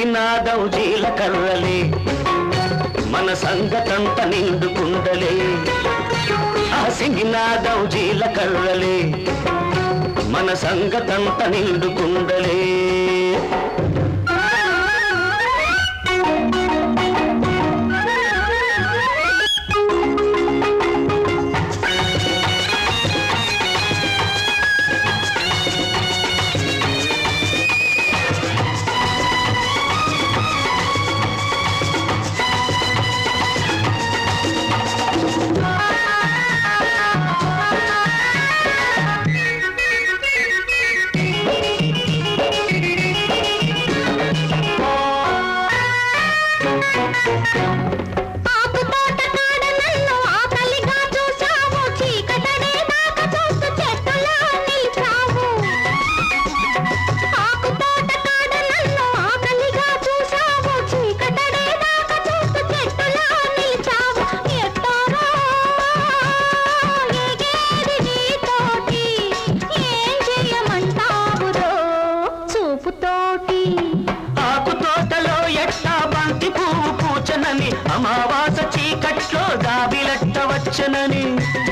సింగినాదం జీలకర్రలే మన సంగతంత నిండుకుండలే ఆ సింగినాదం జీలకర్రలే మన సంగతంత నిండుకుండలే ఆకు తోట కాడ నన్ను ఆకలిగా చూసావు చీకటడే దాకా చూస్తూ చెట్టులా నిలిచావు ఆకు తోట కాడ నన్ను ఆకలిగా చూసావు చీకటడే దాకా చూస్తూ చెట్టులా నిలిచావు ఎట్టారో ఎగేది నీతోటి ఏం చెయ్యమంటావురో చూపుతోటి ఆకు తోటలో ఎట్టా బంతి పువ్వు పూచనని అమావాస చీకట్లో దాబిలెట్ట వచ్చనని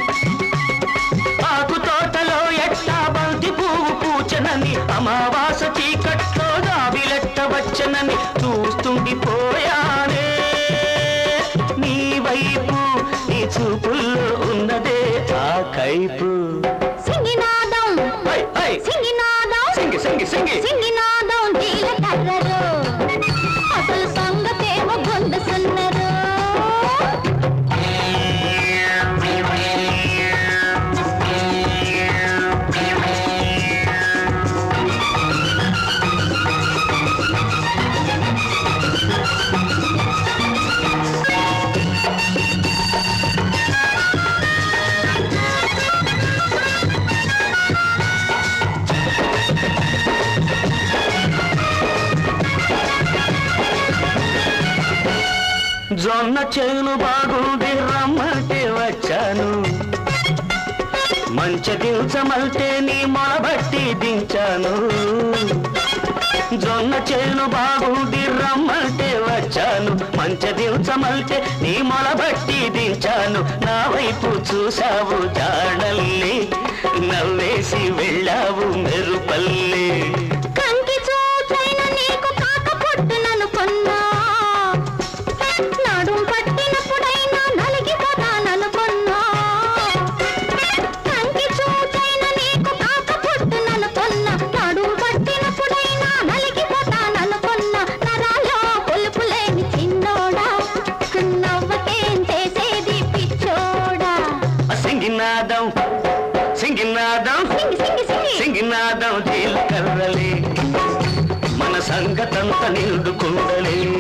ఆకు తోటలో ఎట్టా బంతి పువ్వు పూచనని అమావాస చీకట్లో దాబిలెట్ట వచ్చనని చూస్తుండిపోయానే నీ వైపు నీ చూపుల్లో ఉన్నదే ఆ కైపు సింగినాదం ఐ, ఐ, సింగినాదం సింగి సింగి సింగి సింగినాదం జీలకర్రరు అసలు సంగతేమో గుండె సున్నరు జొన్న చేను బాగుంది రమ్మంటే వచ్చాను మంచి దించమల్తే నీ మొలబట్టి దించాను జొన్న చేను బాగుంది రమ్మంటే వచ్చాను మంచి దించమల్తే నీ మొలబట్టి దించాను నా వైపు చూసావు జాడల్లి నవ్వేసి వెళ్ళావు మెరుపల్లి కంకి చూచైన నీకు కాక పుట్టుననుకున్నా నడుం పట్టినప్పుడైనా నలిగిపోతాననుకున్నా కంకి చూచైన నీకు కాక పుట్టుననుకున్నా నడుం పట్టినప్పుడైనా నలిగిపోతాననుకున్నా నరాలో పులుపు లేని చిన్నోడా నవ్వకేం చేసేది పిచ్చోడా సింగినాదం సింగినాదం సింగి సింగి సింగి సింగినాదం జీలకర్రలే మన సంగతంత నిండుకుండలే